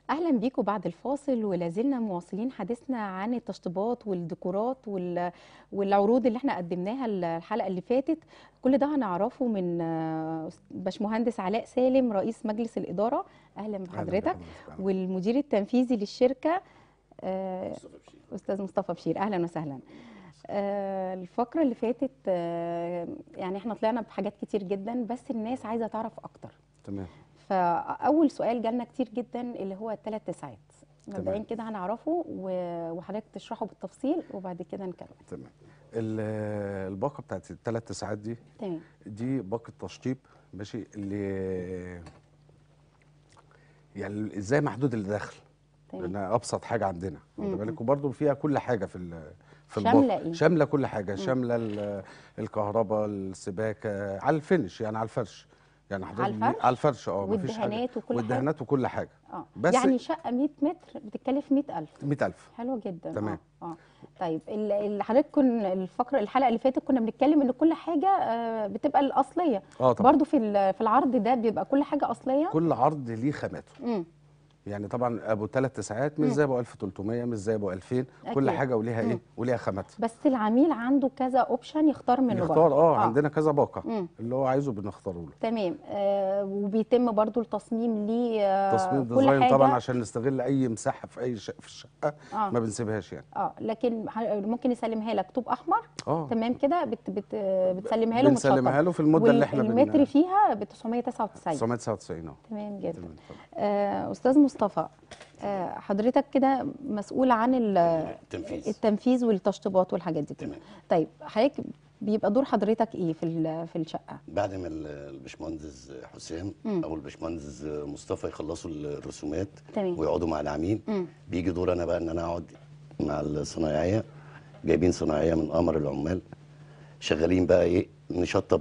أهلا بيكم بعد الفاصل ولازلنا مواصلين حديثنا عن التشطيبات والديكورات وال- والعروض اللي احنا قدمناها الحلقة اللي فاتت كل ده هنعرفه من آه، باشمهندس علاء سالم رئيس مجلس الإدارة أهلا بحضرتك والمدير التنفيذي للشركة آه، أستاذ مصطفى بشير أهلا وسهلا آه، الفقرة اللي فاتت آه، يعني احنا طلعنا بحاجات كتير جدا بس الناس عايزة تعرف أكتر تمام فاول سؤال جالنا كتير جدا اللي هو الثلاث تسعات مبدئيا تمام. كده هنعرفه و- وحضرتك تشرحه بالتفصيل وبعد كده نكمل تمام ال- الباقه بتاعت الثلاث ساعات دي تمام دي باقه تشطيب ماشي اللي يعني ازاي محدود الدخل تمام لانها ابسط حاجه عندنا واخد مم. بالك وبرده فيها كل حاجه في ال- في شاملة الباقة. إيه؟ شامله كل حاجه شامله ال- الكهرباء السباكه على الفينش يعني على الفرش يعني حضرتك دي- الفرش؟ على الفرش اه مفيش حاجه والدهانات وكل حاجه والدهانات وكل حاجه اه بس- يعني شقه 100 متر بتتكلف 100000 100000 حلو جدا تمام. اه اه طيب ال- ال- حضرتك كن الفقره الحلقه اللي فاتت كنا بنتكلم ان كل حاجه آه، بتبقى الاصليه اه طبعا برضو في ال- في العرض ده بيبقى كل حاجه اصليه كل عرض ليه خاماته امم يعني طبعا ابو ثلاث تسعات مش مم. زي ابو 1300 مش زي ابو 2000 كل أكيد. حاجه وليها مم. ايه وليها خاماتها بس العميل عنده كذا اوبشن يختار منه نختار برضو. اه عندنا كذا باقه مم. اللي هو عايزه بنختاره له تمام آه وبيتم برضو التصميم ليه آه تصميم كل ديزاين حاجة طبعا عشان نستغل اي مساحه في اي شقه في الشقه اه ما بنسيبهاش يعني اه لكن ح- ممكن يسلمها لك طوب احمر اه تمام كده بت بت بتسلمها له بنسلمها متشطب له في المده اللي احنا والمتر فيها ب 999 999 اه تمام جدا تمام اتفضل. آه استاذ مصطفى آه حضرتك كده مسؤول عن ال- التنفيذ التنفيذ والتشطيبات والحاجات دي كلها تمام طيب حضرتك بيبقى دور حضرتك ايه في ال- في الشقه بعد ما ال- الباشمهندس حسام مم. او الباشمهندس مصطفى يخلصوا الرسومات تمام ويقعدوا مع العميل مم. بيجي دور انا بقى ان انا اقعد مع الصنايعيه جايبين صنايعيه من قمر العمال شغالين بقى ايه نشطب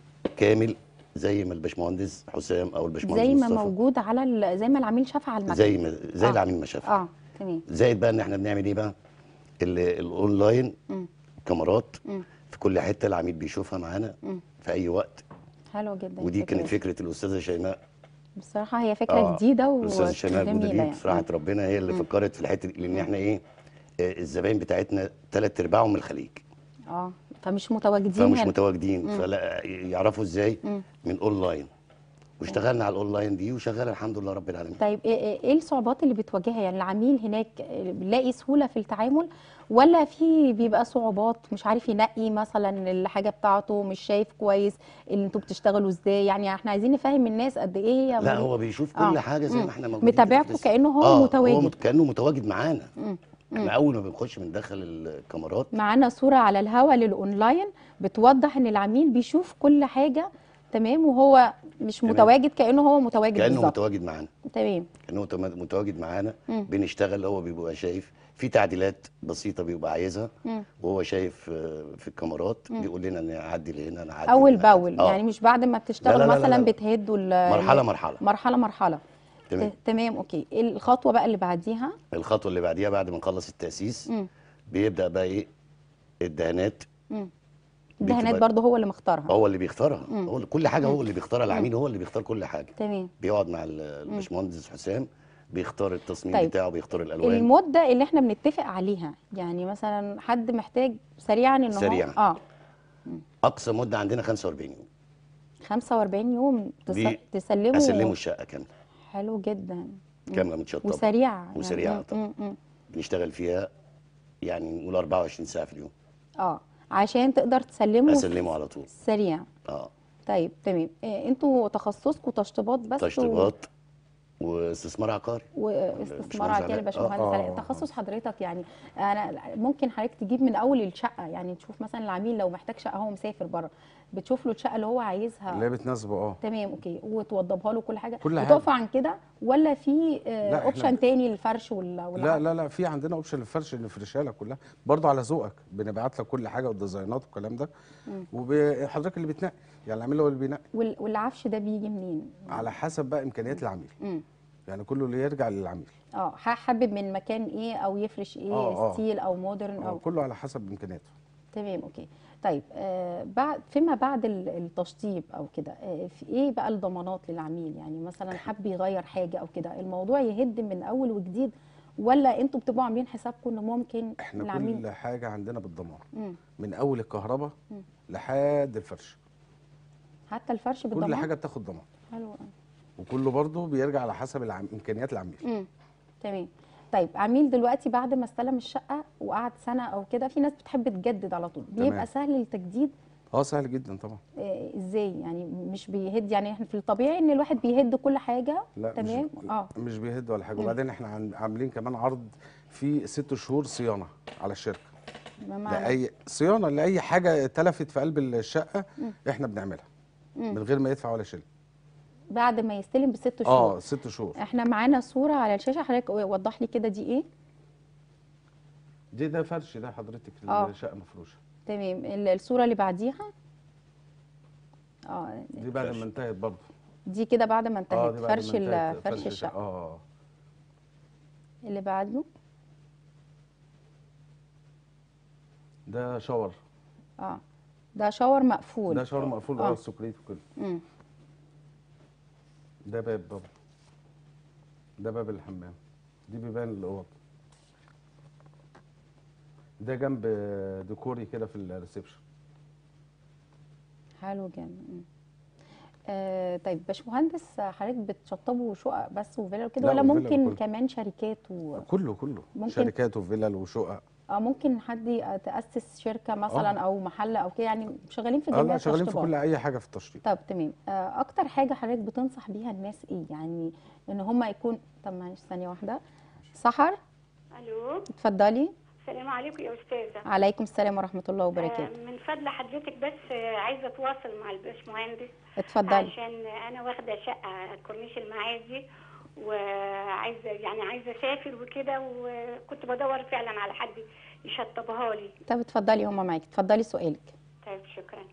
كامل زي ما الباشمهندس حسام او الباشمهندس زي ما مصطفى موجود على ال- زي ما العميل شافها على المكتب زي ما زي آه. العميل ما شافها اه تمام زائد بقى ان احنا بنعمل ايه بقى ال- الاونلاين مم. كاميرات مم. في كل حته العميل بيشوفها معانا مم. في اي وقت حلو جدا ودي الفكرة كانت دي. فكره الاستاذه شيماء بصراحه هي فكره آه، جديده الاستاذه شيماء وجميله الجدلي يعني في راحه ربنا هي اللي مم. فكرت في الحته دي لان احنا ايه آه، الزباين بتاعتنا ثلاث ارباعهم من الخليج اه فمش متواجدين فمش هنا. متواجدين مم. فلا يعرفوا ازاي مم. من اونلاين واشتغلنا على الاونلاين دي وشغاله الحمد لله رب العالمين طيب ايه إيه- إيه الصعوبات اللي بتواجهها يعني العميل هناك بيلاقي سهوله في التعامل ولا في بيبقى صعوبات مش عارف ينقي مثلا الحاجه بتاعته مش شايف كويس اللي انتوا بتشتغلوا ازاي يعني احنا عايزين نفهم الناس قد ايه هي لا مريحة. هو بيشوف آه. كل حاجه زي مم. ما احنا موجودين كده في متابعكم الاست- كانه هو آه، متواجد هو مت- كانه متواجد معانا مم. احنا اول ما بنخش بندخل الكاميرات معانا صوره على الهوا للاونلاين بتوضح ان العميل بيشوف كل حاجه تمام وهو مش تمام. متواجد كانه هو متواجد كانه بالظبط متواجد معانا تمام كانه مت- متواجد معانا مم. بنشتغل هو بيبقى شايف في تعديلات بسيطه بيبقى عايزها مم. وهو شايف آه، في الكاميرات مم. بيقول لنا نعدل هنا نعدل اول هنا. باول آه. يعني مش بعد ما بتشتغل لا لا لا مثلا لا. بتهدوا ال- مرحله ال- مرحله مرحله مرحله تمام ت- تمام اوكي إيه الخطوه بقى اللي بعديها الخطوه اللي بعديها بعد ما نخلص التاسيس مم. بيبدا بقى ايه الدهانات مم. الدهانات بتبقى- برضو هو اللي مختارها هو اللي بيختارها مم. هو اللي- كل حاجه مم. هو اللي بيختارها العميل هو اللي بيختار كل حاجه تمام بيقعد مع ال- الباشمهندس حسام بيختار التصميم طيب. بتاعه بيختار الالوان المده اللي احنا بنتفق عليها يعني مثلا حد محتاج سريعا ان هو سريعاً. اه اقصى مده عندنا 45 يوم 45 يوم تس... دي تسلموا اسلمه الشقه كامله حلو جدا مم. كامله متشطبه وسريعه يعني وسريعة مم، طبعاً. مم، مم. بنشتغل فيها يعني نقول 24 ساعه في اليوم اه عشان تقدر تسلمه اسلمه على طول سريع اه طيب تمام إيه انتوا تخصصكم تشطيبات بس و- تشطيبات واستثمار عقاري واستثمار باشمهندس عقاري علاء. باشمهندس آه، علاء آه، تخصص حضرتك يعني انا ممكن حضرتك تجيب من اول الشقه يعني تشوف مثلا العميل لو محتاج شقه هو مسافر بره بتشوف له الشقه اللي هو عايزها اللي هي بتناسبه اه تمام اوكي وتوضبها له كل حاجه كل حاجة. وتقف عن كده ولا في لا، إحنا- اوبشن تاني للفرش وال لا والعقد؟ لا لا في عندنا اوبشن للفرش نفرشها لك كلها برضه على ذوقك بنبعت لك كل حاجه والديزاينات والكلام ده مم. وحضرتك اللي بتنقي يعني العميل هو اللي بينقي وال- والعفش ده بيجي منين؟ على حسب بقى امكانيات العميل امم يعني كله اللي يرجع للعميل اه ح- حابب من مكان ايه او يفرش ايه آه، آه. ستيل او مودرن آه، او كله على حسب امكانياته تمام اوكي طيب آه بعد فيما بعد ال- التشطيب او كده آه في ايه بقى الضمانات للعميل يعني مثلا حب يغير حاجه او كده الموضوع يهد من اول وجديد ولا انتوا بتبقوا عاملين حسابكم انه ممكن احنا العميل كل حاجه عندنا بالضمان مم. من اول الكهرباء مم. لحد الفرش حتى الفرش بالضمان كل حاجه بتاخد ضمان حلو أوي. وكله برضه بيرجع على حسب العم... امكانيات العميل امم تمام طيب عميل دلوقتي بعد ما استلم الشقه وقعد سنه او كده في ناس بتحب تجدد على طول بيبقى تمام. سهل التجديد اه سهل جدا طبعا آه ازاي يعني مش بيهد يعني احنا في الطبيعي ان الواحد بيهد كل حاجه لا تمام مش اه مش بيهد ولا حاجه مم. وبعدين احنا عن- عاملين كمان عرض في ست شهور صيانه على الشركه ما معنى لاي صيانه لاي حاجه تلفت في قلب الشقه مم. احنا بنعملها مم. من غير ما يدفع ولا شيء بعد ما يستلم بست شهور اه ست شهور احنا معانا صوره على الشاشه حضرتك وضح لي كده دي ايه دي ده فرش ده حضرتك آه. الشقه مفروشه تمام ال- الصوره اللي بعديها اه دي بعد ما انتهت برضه دي كده بعد ما اه انتهت دي بعد فرش ما ال- انتهت فرش الشقه اه اللي بعده ده شاور اه ده شاور مقفول ده شاور مقفول آه. اه السكريت وكده مم. ده باب برضه ده باب الحمام دي بيبان الاوض ده جنب ديكوري كده في الريسبشن حلو جدا مم. آه طيب باشمهندس حضرتك بتشطبوا شقق بس وفيلا وكده لا، ولا وفيلا ممكن وكله. كمان شركات و... كله كله ممكن- شركات وفلل وشقق اه ممكن حد ي- تأسس شركة مثلا او محل او كده يعني شغالين في اه جميع لا شغالين في التشطيبات كل اي حاجه في التشطيب طب تمام آه اكتر حاجة حضرتك بتنصح بيها الناس ايه يعني ان هم يكون طب معلش ثانية واحدة سحر الو اتفضلي السلام عليكم يا استاذه عليكم السلام ورحمة الله وبركاته آه، من فضل حضرتك بس آه، عايزه اتواصل مع الباشمهندس اتفضلي عشان انا واخده شقه على كورنيش المعادي وعايزه يعني عايزه اسافر وكده وكنت بدور فعلا على حد يشطبها لي طب اتفضلي هم معاكي اتفضلي سؤالك طيب شكرا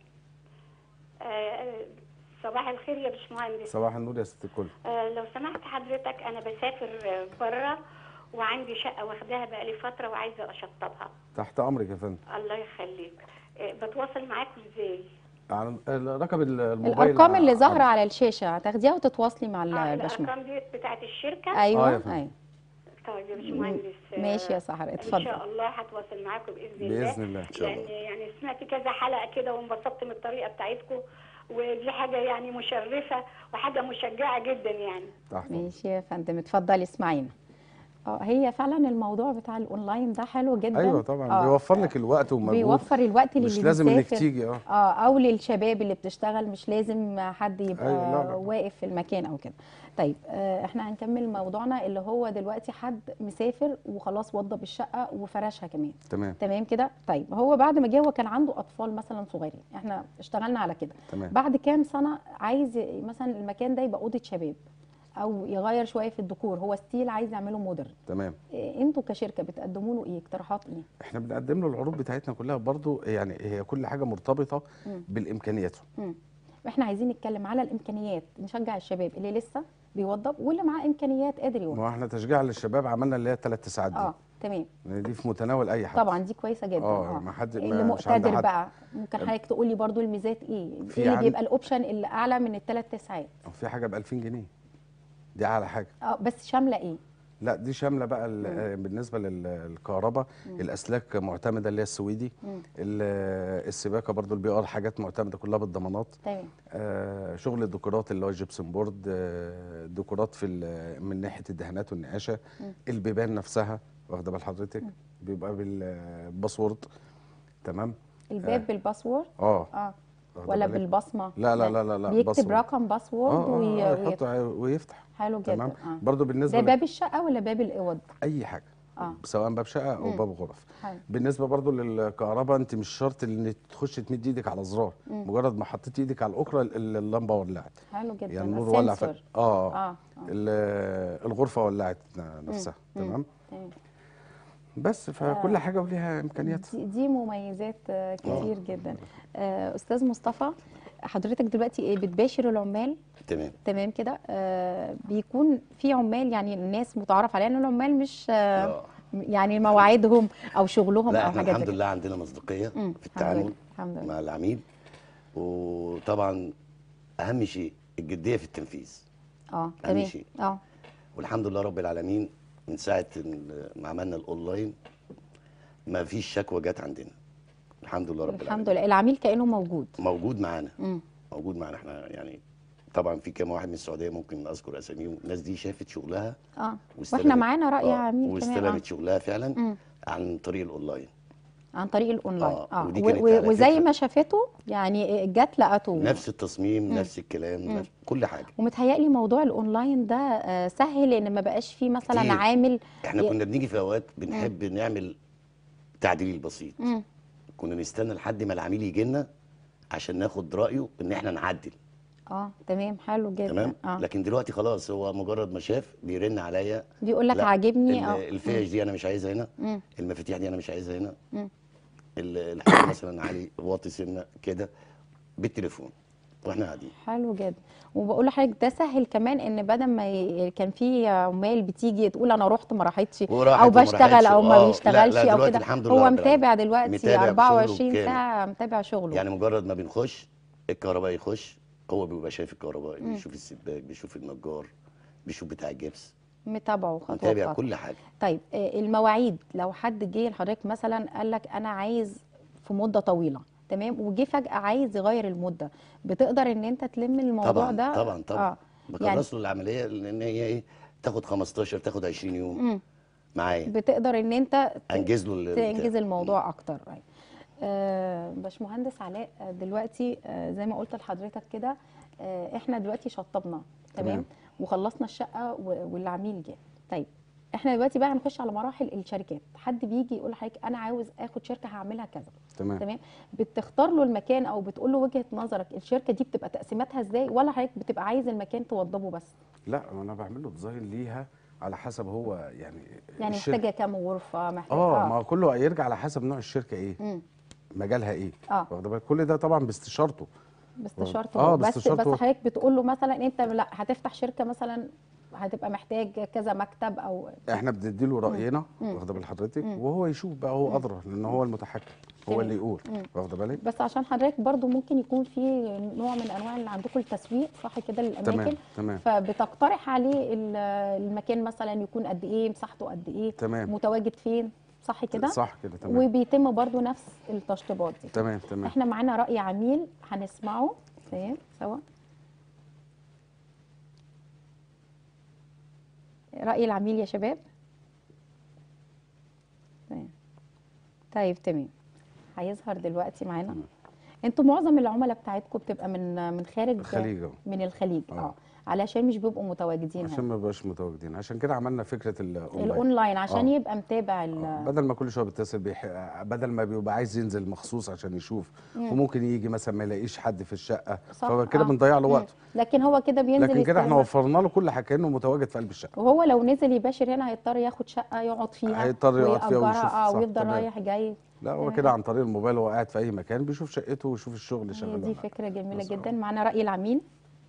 آه، صباح الخير يا باشمهندس صباح النور يا ست الكل آه، لو سمحت حضرتك انا بسافر بره وعندي شقه واخداها بقالي فتره وعايزه اشطبها تحت امرك يا فندم الله يخليك آه، بتواصل معاكم ازاي عن- رقم الموبايل الارقام اللي ع- ظاهرة على الشاشة هتاخديها وتتواصلي مع ال- اه الباشمهندس الارقام ديت بتاعت الشركه ايوه آه يا فندم. ايوه طيب يا باشمهندس آه، ماشي يا سحر ان اتفضل شاء الله هتواصل معاكم باذن الله باذن الله شاء لان الله. يعني سمعت كذا حلقه كده وانبسطت من الطريقه بتاعتكم ودي حاجه يعني مشرفه وحاجه مشجعه جدا يعني تحت أمرك. ماشي يا فندم اتفضلي اسمعينا اه هي فعلا الموضوع بتاع الاونلاين ده حلو جدا ايوه طبعا آه، بيوفر لك الوقت والمجهود بيوفر الوقت اللي مش لازم انك بيسافر. تيجي اه اه او للشباب اللي بتشتغل مش لازم حد يبقى أيوة، لا، لا. واقف في المكان او كده طيب آه احنا هنكمل موضوعنا اللي هو دلوقتي حد مسافر وخلاص وضب الشقه وفرشها كمان تمام تمام كده طيب هو بعد ما جه هو كان عنده اطفال مثلا صغيرين احنا اشتغلنا على كده تمام بعد كام سنه عايز ي- مثلا المكان ده يبقى اوضه شباب او يغير شويه في الديكور هو ستيل عايز يعمله مودرن تمام إيه انتوا كشركه بتقدموا له ايه اقتراحات ايه احنا بنقدم له العروض بتاعتنا كلها برضو يعني هي كل حاجه مرتبطه مم. بالامكانيات مم. احنا عايزين نتكلم على الامكانيات نشجع الشباب اللي لسه بيوضب واللي معاه امكانيات قادر يوضب ما هو احنا تشجيع للشباب عملنا اللي هي الثلاث ساعات دي اه تمام لان دي في متناول اي حد طبعا دي كويسه جدا اه ما حد اللي مش عند مقتدر حد بقى ممكن حضرتك تقول لي برضو الميزات ايه في ايه اللي عن- بيبقى الاوبشن اللي اعلى من الثلاث ساعات في حاجه ب 2000 جنيه دي اعلى حاجه اه بس شامله ايه لا دي شامله بقى ال- آه، بالنسبه للكهرباء الاسلاك معتمده اللي هي السويدي مم. ال- السباكه برضو البي ار حاجات معتمده كلها بالضمانات تمام آه، شغل الديكورات اللي هو الجبسن بورد آه، ديكورات في ال- من ناحيه الدهانات والنقاشه مم. البيبان نفسها واخده بال حضرتك بيبقى بالباسورد تمام الباب بالباسورد اه اه واخدة ولا بالك؟ بالبصمه لا لا لا لا لا بيكتب باسورد. رقم اه باسورد اه وي... آه، وي... يحطه ويفتح حلو جدا تمام اه برضو ده بالنسبه ل- باب الشقه ولا باب الاوض اي حاجه اه سواء باب شقه او مم. باب غرف حلو بالنسبه برضو للكهرباء انت مش شرط ان تخش تمد ايدك على زرار مم. مجرد ما حطيت ايدك على الاخرى ال- اللمبه ولعت حلو جدا يعني النور ولع ف... السنسور. اه, اه اه ال- الغرفه ولعت نفسها مم. تمام تمام بس فكل آه. حاجه وليها امكانيات دي, دي مميزات آه، كتير جدا آه، استاذ مصطفى حضرتك دلوقتي ايه بتباشر العمال تمام تمام كده آه، بيكون في عمال يعني الناس متعارف عليها ان العمال مش آه، آه. يعني مواعيدهم او شغلهم لا او احنا حاجات الحمد زي لله عندنا مصداقيه مم، في الحمد لله، التعامل الحمد لله. مع العميل وطبعا اهم شيء الجديه في التنفيذ اه أهم تمام شيء. اه والحمد لله رب العالمين من ساعه ال- ما عملنا الاونلاين ما فيش شكوى جت عندنا الحمد لله رب الحمد العالمين لله العميل كانه موجود موجود معانا مم. موجود معانا احنا يعني طبعا في كام واحد من السعوديه ممكن اذكر اساميهم الناس دي شافت شغلها اه واستلمت- واحنا معانا راي آه، عميل كمان واستلمت آه. شغلها فعلا مم. عن طريق الاونلاين عن طريق الاونلاين آه، اه ودي و- كانت و- على وزي فكرة- ما شافته يعني جت لقته نفس التصميم نفس الكلام نفس كل حاجه ومتهيألي موضوع الاونلاين ده آه، سهل ان ما بقاش فيه مثلا كتير. عامل احنا ي- كنا بنيجي في اوقات بنحب نعمل تعديل بسيط مم. كنا نستنى لحد ما العميل يجي لنا عشان ناخد رايه ان احنا نعدل اه تمام حلو جدا تمام اه لكن دلوقتي خلاص هو مجرد ما شاف بيرن عليا بيقول لك لا، عاجبني ال- اه الفيش دي انا مش عايزها هنا مم. المفاتيح دي انا مش عايزها هنا مم. ال- الحاجه مثلا علي واطي سنه كده بالتليفون واحنا قاعدين حلو جدا وبقول لحضرتك ده سهل كمان ان بدل ما ي... كان في عمال بتيجي تقول انا رحت ما راحتش وراحت او وما بشتغل راحتش. او ما آه، لا، بيشتغلش لا، او دلوقتي كده الحمد لله هو رب متابع العالمين. دلوقتي متابع بشغله 24 كامل. ساعه متابع شغله يعني مجرد ما بنخش الكهرباء يخش هو بيبقى شايف الكهرباء بيشوف السباك بيشوف النجار بيشوف بتاع الجبس متابعه خطوه متابع بخطوة. كل حاجه طيب آه، المواعيد لو حد جه لحضرتك مثلا قال لك انا عايز في مده طويله تمام وجه فجاه عايز يغير المده بتقدر ان انت تلم الموضوع طبعا ده طبعا طبعا اه يعني بخلص له العمليه لان هي ايه تاخد 15 تاخد 20 يوم مم. معايا بتقدر ان انت ت- انجز له ال- تنجز البتاع. الموضوع اكتر أيوة. آه باشمهندس علاء آه، دلوقتي آه زي ما قلت لحضرتك كده آه احنا دلوقتي شطبنا تمام تمام. وخلصنا الشقه و- والعميل جه طيب احنا دلوقتي بقى هنخش على مراحل الشركات حد بيجي يقول لحضرتك انا عاوز اخد شركه هعملها كذا تمام تمام بتختار له المكان او بتقول له وجهه نظرك الشركه دي بتبقى تقسيماتها ازاي ولا حضرتك بتبقى عايز المكان توضبه بس لا انا بعمل له ديزاين ليها على حسب هو يعني يعني الشركة- محتاجه كام غرفه محتاجه اه ما هو كله يرجع على حسب نوع الشركه ايه مم. مجالها ايه اه واخد بالك كل ده طبعا باستشارته باستشارته آه، هو. بس باستشارته. بس حضرتك بتقول له مثلا انت لا هتفتح شركه مثلا هتبقى محتاج كذا مكتب او احنا بندي له راينا مم. واخد بال حضرتك مم. وهو يشوف بقى هو ادرى لان هو المتحكم هو تمام. اللي يقول مم. واخد بالك بس عشان حضرتك برضو ممكن يكون في نوع من انواع اللي عندكم التسويق صح كده للاماكن تمام تمام فبتقترح عليه ال- المكان مثلا يكون قد ايه مساحته قد ايه تمام متواجد فين صح كده صح كده تمام وبيتم برضو نفس التشطيبات دي تمام تمام احنا معانا راي عميل هنسمعه تمام سوا راي العميل يا شباب تمام طيب تمام هيظهر دلوقتي معانا تمام. انتوا معظم العملاء بتاعتكم بتبقى من من خارج الخليج أهو. من الخليج اه آه. علشان مش بيبقوا متواجدين عشان هنا ما يبقاش متواجدين عشان كده عملنا فكره الاونلاين الاونلاين عشان آه. يبقى متابع ال- آه، بدل ما كل شويه بيتصل بيح... بدل ما بيبقى عايز ينزل مخصوص عشان يشوف وممكن يجي مثلا ما يلاقيش حد في الشقه صح، فكده آه. بنضيع له مم. وقته لكن هو كده بينزل لكن كده احنا يستلم- وفرنا له كل حاجه كانه متواجد في قلب الشقه وهو لو نزل يباشر هنا هيضطر ياخد شقه يقعد فيها هيضطر يقعد فيها ويأجرها، ويشوف، اه صح، ويفضل تمام. رايح جاي لا هو تمام. كده عن طريق الموبايل هو قاعد في اي مكان بيشوف شقته ويشوف الشغل هي شغال دي ولا لا. فكره جميله بس جدا آه. معانا راي العميل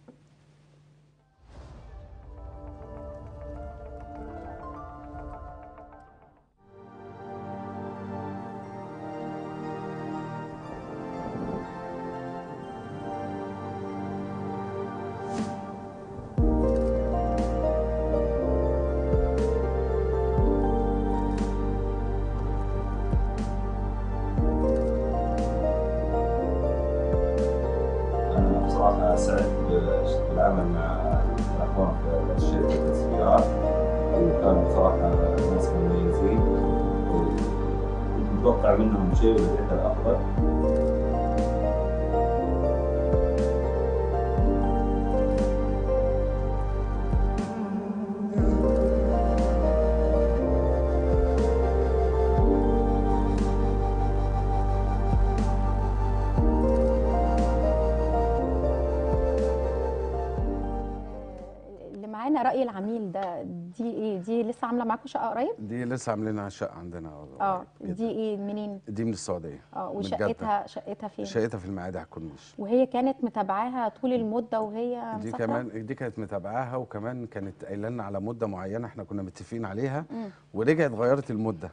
أنا بصراحة سعدت بالعمل مع الأخوان في شركة السيارات وكانوا بصراحة ناس مميزين وكنت متوقع منهم شيء ولقيت الأفضل اللي معانا راي راي العميل ده دي ايه دي لسه عامله معاكم شقه قريب دي لسه عاملينها شقه عندنا اه قريب جدا. دي ايه منين دي من السعوديه اه من جدة. وشقتها شقتها فين شقتها في المعادي على الكورنيش وهي كانت متابعاها طول المده وهي دي مسافرة؟ كمان دي كانت متابعاها وكمان كانت قايله لنا على مده معينه احنا كنا متفقين عليها مم. ورجعت غيرت المده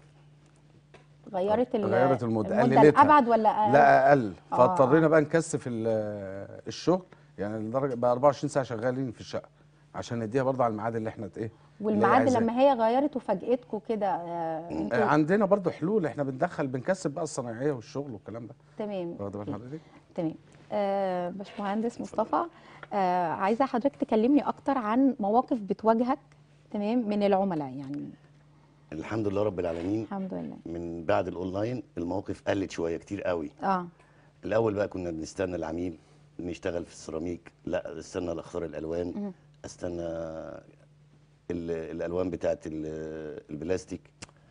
غيرت ال- غيرت المدة، المده قللتها. الابعد ولا أقل؟ لا اقل آه. فاضطرينا بقى نكثف ال- الشغل يعني لدرجه بقى 24 ساعه شغالين في الشقه عشان نديها برضه على الميعاد اللي احنا ت- ايه اللي هي والميعاد عايزاه. لما هي غيرت وفاجئتكم كده آه، آه، انتوا عندنا برضه حلول احنا بندخل بنكثف بقى الصنايعيه والشغل والكلام ده تمام واخد بال أوكي. حضرتك تمام آه باشمهندس مصطفى آه عايزه حضرتك تكلمني اكتر عن مواقف بتواجهك تمام من العملاء يعني الحمد لله رب العالمين الحمد لله من بعد الاونلاين المواقف قلت شويه كتير قوي اه الاول بقى كنا بنستنى العميل نشتغل في السيراميك لا استنى اختار الالوان مم. استنى ال- الالوان بتاعت ال- البلاستيك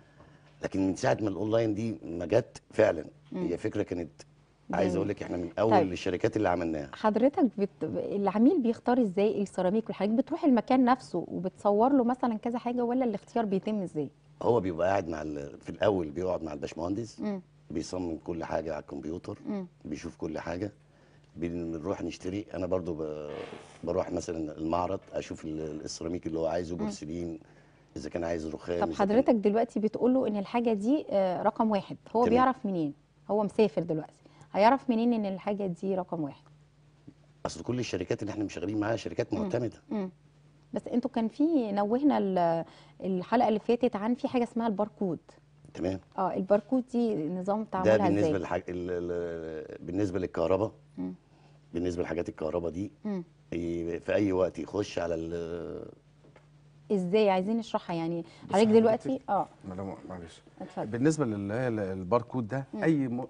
لكن من ساعه ما الاونلاين دي ما جت فعلا هي فكره كانت عايز جميل. اقول لك احنا من اول طيب. الشركات اللي عملناها حضرتك بت... العميل بيختار ازاي السيراميك والحاجات بتروح المكان نفسه وبتصور له مثلا كذا حاجه ولا الاختيار بيتم ازاي هو بيبقى قاعد مع ال- في الاول بيقعد مع الباشمهندس مم. بيصمم كل حاجه على الكمبيوتر مم. بيشوف كل حاجه بنروح نشتري انا برضو ب- بروح مثلا المعرض اشوف ال- السيراميك اللي هو عايزه بورسلين اذا كان عايز رخام طب إذا كان- حضرتك دلوقتي بتقول له ان الحاجه دي آه، رقم واحد هو تمام. بيعرف منين هو مسافر دلوقتي هيعرف منين ان الحاجه دي رقم واحد اصل كل الشركات اللي احنا مشغلين معاها شركات معتمده مم. بس انتوا كان في نوهنا ال- الحلقه اللي فاتت عن في حاجه اسمها الباركود تمام اه الباركود دي نظام ده تعاملها بالنسبه ازاي للحاج... ال... ال... بالنسبه للكهرباء مم. بالنسبه لحاجات الكهرباء دي مم. ي- في اي وقت يخش على ال... ازاي عايزين نشرحها يعني بس حضرتك دلوقتي حضرتك- اه مدام- معلش اتفضل بالنسبه للباركود ده اي م...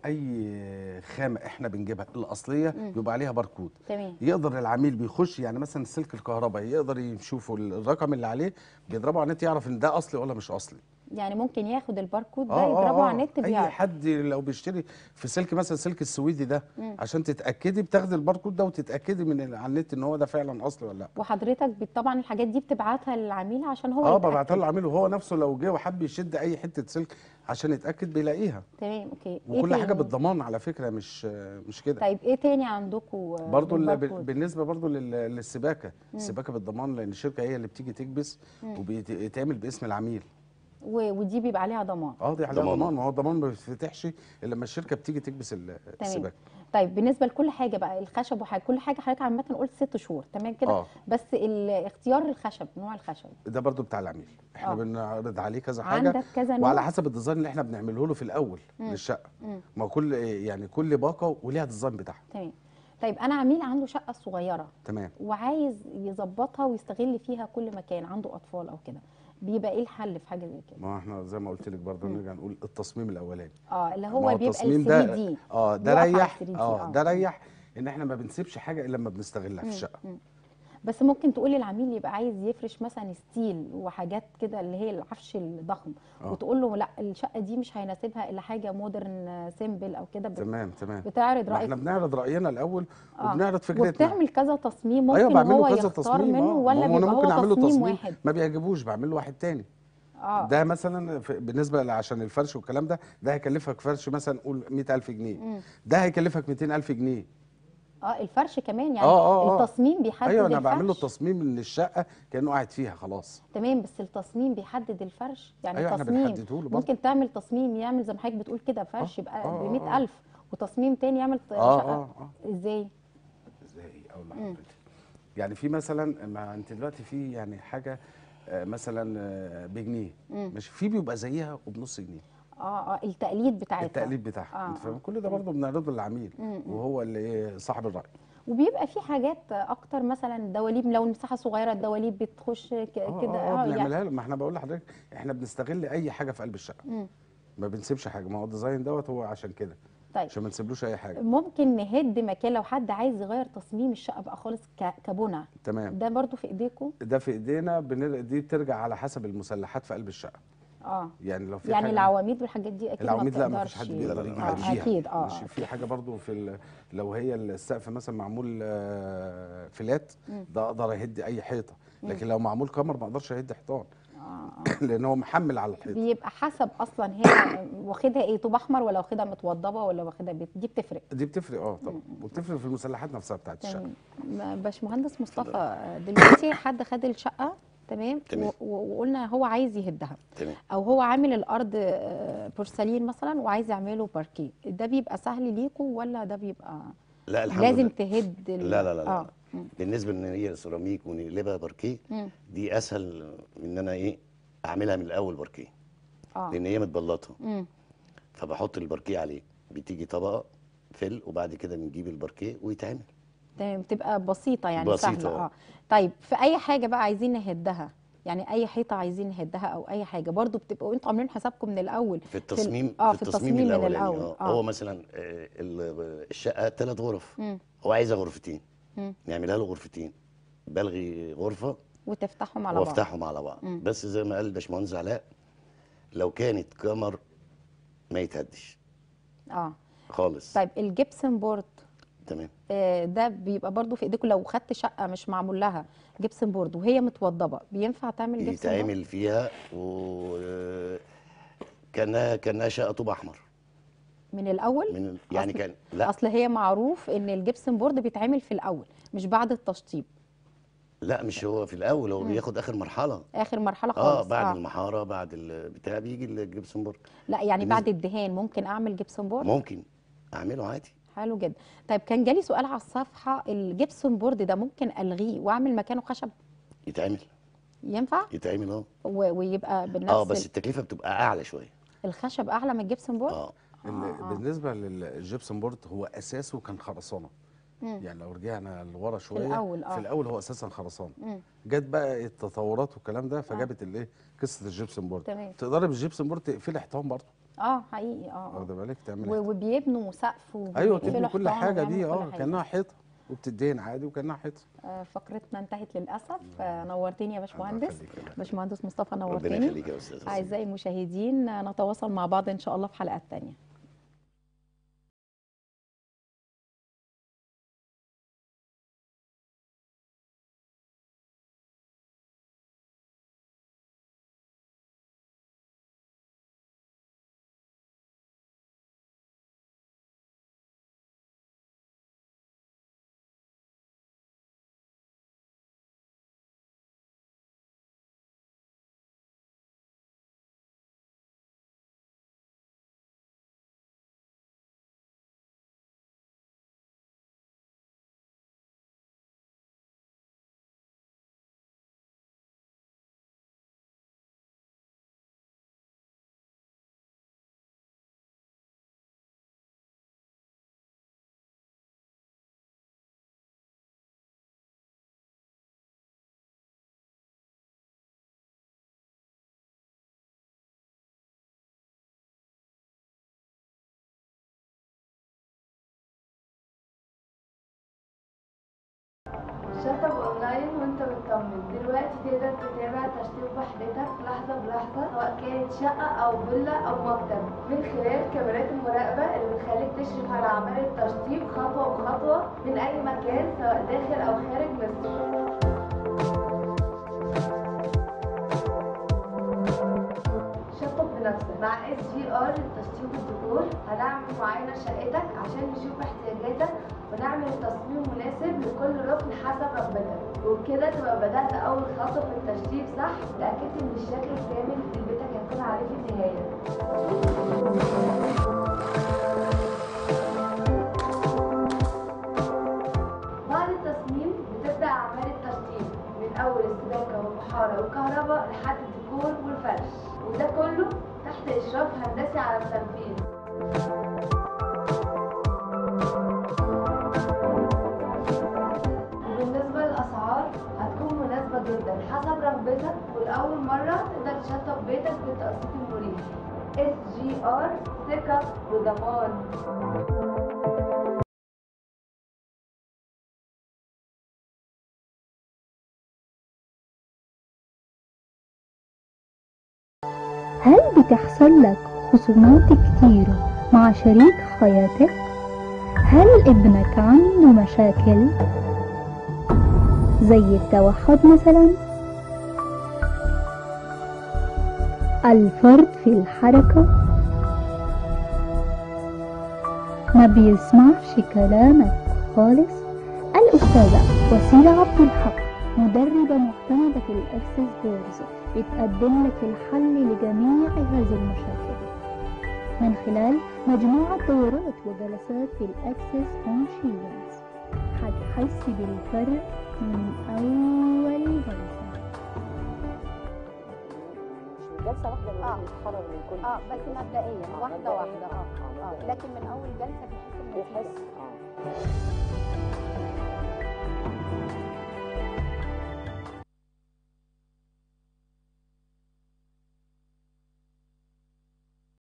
اي خامه احنا بنجيبها الاصليه بيبقى عليها باركود تمام يقدر العميل بيخش يعني مثلا سلك الكهرباء يقدر يشوفوا الرقم اللي عليه بيضربه على النت يعرف ان ده اصلي ولا مش اصلي يعني ممكن ياخد الباركود ده آه، آه، يضربه آه. على النت اي بيعرف حد لو بيشتري في سلك مثلا سلك السويدي ده عشان تتاكدي بتاخدي الباركود ده وتتاكدي من ال- على النت ان هو ده فعلا اصلي ولا لا وحضرتك بت- طبعا الحاجات دي بتبعتها للعميل عشان هو اه يتأكد. ببعتها للعميل وهو نفسه لو جه وحب يشد اي حته سلك عشان يتاكد بيلاقيها تمام اوكي وكل تاني؟ حاجه بالضمان على فكره مش مش كده طيب ايه تاني عندكم برضو ال- بال- بالنسبه برضو لل- للسباكه السباكه بالضمان لان الشركه هي اللي بتيجي تكبس وبيتعمل باسم العميل ودي بيبقى عليها ضمان اه دي عليها ضمان. ضمان ما هو الضمان ما بيتفتحش الا لما الشركه بتيجي تكبس ال- تمام السباكه طيب بالنسبه لكل حاجه بقى الخشب وحاجه كل حاجه حضرتك عامه قلت ست شهور تمام كده آه. بس ال- اختيار الخشب نوع الخشب ده برضو بتاع العميل احنا آه. بنعرض عليه كذا حاجه عندك كذا نوع وعلى حسب الديزاين اللي احنا بنعمله له في الاول للشقه مم. ما هو كل يعني كل باقه وليها ديزاين بتاعها تمام طيب انا عميل عنده شقه صغيره تمام وعايز يظبطها ويستغل فيها كل مكان عنده اطفال او كده بيبقى ايه الحل في حاجه زي كده ما احنا زي ما قلت لك برضه نرجع نقول التصميم الاولاني اه اللي ما هو بيبقى التصميم ال ده 3 دي اه ده يقف على ريح 3D اه ده ريح ان احنا ما بنسيبش حاجه الا لما بنستغلها في الشقه بس ممكن تقولي العميل يبقى عايز يفرش مثلا ستيل وحاجات كده اللي هي العفش الضخم آه. وتقول له لا الشقه دي مش هيناسبها الا حاجه مودرن سيمبل او كده بت- تمام تمام بتعرض ما رايك احنا بنعرض راينا الاول آه. وبنعرض فكرتنا وبتعمل كذا تصميم ممكن ايوه بعمل هو له كذا يختار تصميم منه آه. ولا ما هو انا بيبقى ممكن هو اعمل له تصميم تصميم واحد ما بيعجبوش بعمل له واحد تاني اه ده مثلا في- بالنسبه ل- عشان الفرش والكلام ده ده هيكلفك فرش مثلا قول 100000 جنيه ده هيكلفك 200000 جنيه اه الفرش كمان يعني آه، آه، آه. التصميم بيحدد ايوه انا الفرش بعمل له تصميم من الشقه كانه قاعد فيها خلاص تمام بس التصميم بيحدد الفرش يعني أيوة، إحنا تصميم بنحدده له برضه. ممكن تعمل تصميم يعمل زي ما حضرتك بتقول كده فرش آه، يبقى آه، ب آه، 100000 وتصميم تاني يعمل ط- آه، شقه آه، آه. ازاي ازاي اقول لحضرتك يعني في مثلا ما انت دلوقتي في يعني حاجه آه، مثلا آه، بجنيه مش في بيبقى زيها وبنص جنيه اه اه التقليد بتاعتها التقليد بتاعها آه، انت فاهم آه. كل ده برضه بنعرضه للعميل وهو اللي ايه صاحب الراي وبيبقى في حاجات اكتر مثلا دواليب لو المساحه صغيره الدواليب بتخش ك- اه كده اه, آه يعني بنعملها له ما احنا بقول لحضرتك احنا بنستغل اي حاجه في قلب الشقه مم. ما بنسيبش حاجه ما هو الديزاين دوت هو عشان كده طيب عشان ما نسيبلوش اي حاجه ممكن نهد مكان لو حد عايز يغير تصميم الشقه بقى خالص ك- كبنى تمام ده برضو في ايديكم ده في ايدينا بنر... دي بترجع على حسب المسلحات في قلب الشقه اه يعني لو في يعني حاجة العواميد والحاجات دي اكيد العواميد لا ما تقدرش فيش حد يعني. بيقدر لا، يجي لا، آه، يعديها اكيد اه مش في حاجه برضو في ال... لو هي السقف مثلا معمول آه، فلات ده اقدر اهد اي حيطه لكن لو معمول كمر ما اقدرش اهد حيطان آه. لان هو محمل على الحيط بيبقى حسب اصلا هي واخدها ايه طوب احمر ولا واخدها متوضبه ولا واخدها بيت دي بتفرق دي بتفرق اه طبعا وبتفرق في المسلحات نفسها بتاعت الشقه تمام م- باشمهندس مصطفى دلوقتي حد خد الشقه تمام تمام. و- و- وقلنا هو عايز يهدها تمام او هو عامل الارض آه، بورسلين مثلا وعايز يعمله باركيه ده بيبقى سهل ليكوا ولا ده بيبقى لا الحمد لازم لله تهد ال- لا لا لا, لا. اه مم. بالنسبه ان هي سيراميك ونقلبها باركيه مم. دي اسهل من ان انا ايه اعملها من الاول باركيه اه لان هي متبلطه مم. فبحط الباركيه عليه بتيجي طبقه فل وبعد كده بنجيب الباركيه ويتعمل تمام بتبقى بسيطه يعني بسيطة، سهله آه. اه طيب في اي حاجه بقى عايزين نهدها يعني اي حيطه عايزين نهدها او اي حاجه برضو بتبقوا انتوا عاملين حسابكم من الاول في التصميم اه في في التصميم, التصميم من الاولاني الاول اه اه هو مثلا آه، ال- الشقه ثلاث غرف مم. هو عايزها غرفتين مم. نعملها له غرفتين بلغي غرفه وتفتحهم على بعض وافتحهم على بعض مم. بس زي ما قال باشمهندس علاء لو كانت كمر ما يتهدش اه خالص طيب الجبسن بورد تمام آه، ده بيبقى برضو في ايديكم لو خدت شقه مش معمول لها جبسن بورد وهي متوضبه بينفع تعمل جبسن بورد يتعمل فيها و كانها كانها شقه طوب احمر من الاول من يعني أصل- كان لا اصل هي معروف ان الجبسن بورد بيتعمل في الاول مش بعد التشطيب لا مش هو في الاول هو بياخد اخر مرحله اخر مرحله اه خالص بعد المحاره بعد البتاع بيجي الجبسون بورد لا يعني بالنسبة- بعد الدهان ممكن اعمل جبسن بورد ممكن اعمله عادي حلو جدا طيب كان جالي سؤال على الصفحه الجبسن بورد ده ممكن الغيه واعمل مكانه خشب يتعمل ينفع يتعمل اه و- ويبقى بنفس اه بس ال- التكلفه بتبقى اعلى شويه الخشب اعلى من الجبسن بورد اه اللي بالنسبه للجبسن بورد هو اساسه كان خرسانه مم. يعني لو رجعنا لورا شويه الأول، آه. في الاول هو اساسا خرسانه مم. جت بقى التطورات والكلام ده فجابت الايه قصه الجبسن بورد تمام. تقدري بالجبسن بورد تقفلي حيطان برضه اه حقيقي اه آه. واخده بالك تعملي و- وبيبنوا سقف ايوه وبيقفلوا تبني كل حيطان حاجه دي ويعملوا كل اه حاجة. كانها حيطه وبتدهن عادي وكانها حيطه آه، فقرتنا انتهت للاسف آه، نورتني يا باشمهندس يخليك يا باشا. باشمهندس مصطفى ربنا نورتني يخليك يا استاذ حسين. اعزائي المشاهدين آه، نتواصل مع بعض ان شاء الله في حلقات تانية شطب اونلاين وانت مطمن دلوقتي تقدر تتابع تشطيب وحدتك لحظه بلحظه سواء كانت شقه او فيلا او مكتب من خلال كاميرات المراقبه اللي بتخليك تشرف على اعمال التشطيب خطوه بخطوه من اي مكان سواء داخل او خارج مصر شطب بنفسك مع اس جي ار للتشطيب والديكور هنعمل معاينه شقتك عشان نشوف احتياجاتك ونعمل تصميم مناسب لكل ركن حسب رغبتك وبكده تبقى بدأت أول خطوة في التشطيب صح وتأكدت إن الشكل الكامل لبيتك هيكون عليه في النهاية بعد التصميم بتبدأ أعمال التشطيب من أول السباكة والمحارة والكهرباء لحد الديكور والفرش وده كله تحت إشراف هندسي على التنفيذ وبالنسبة للأسعار هتكون مناسبة جدا حسب رغبتك ولأول مرة تقدر تشطب بيتك بالتقسيط المريح اس جي ار ثقة وضمان هل بتحصل لك خصومات كتيرة مع شريك حياتك؟ هل ابنك عنده مشاكل زي التوحد مثلا؟ الفرد في الحركة ما بيسمعش كلامك خالص الأستاذة وسيلة عبد الحق مدربة معتمدة في الأكسس بورز بتقدم لك الحل لجميع هذه المشاكل من خلال مجموعة دورات وجلسات في الأكسس كونشيلنس هتحس بالفرق من أول جلسة جلسه واحده من آه. الحرر من كل اه بس مبدئيا آه، واحده مبدئياً. واحده اه آه، اه مبدئياً. لكن من اول جلسه بيحس بيحس النتيجه اه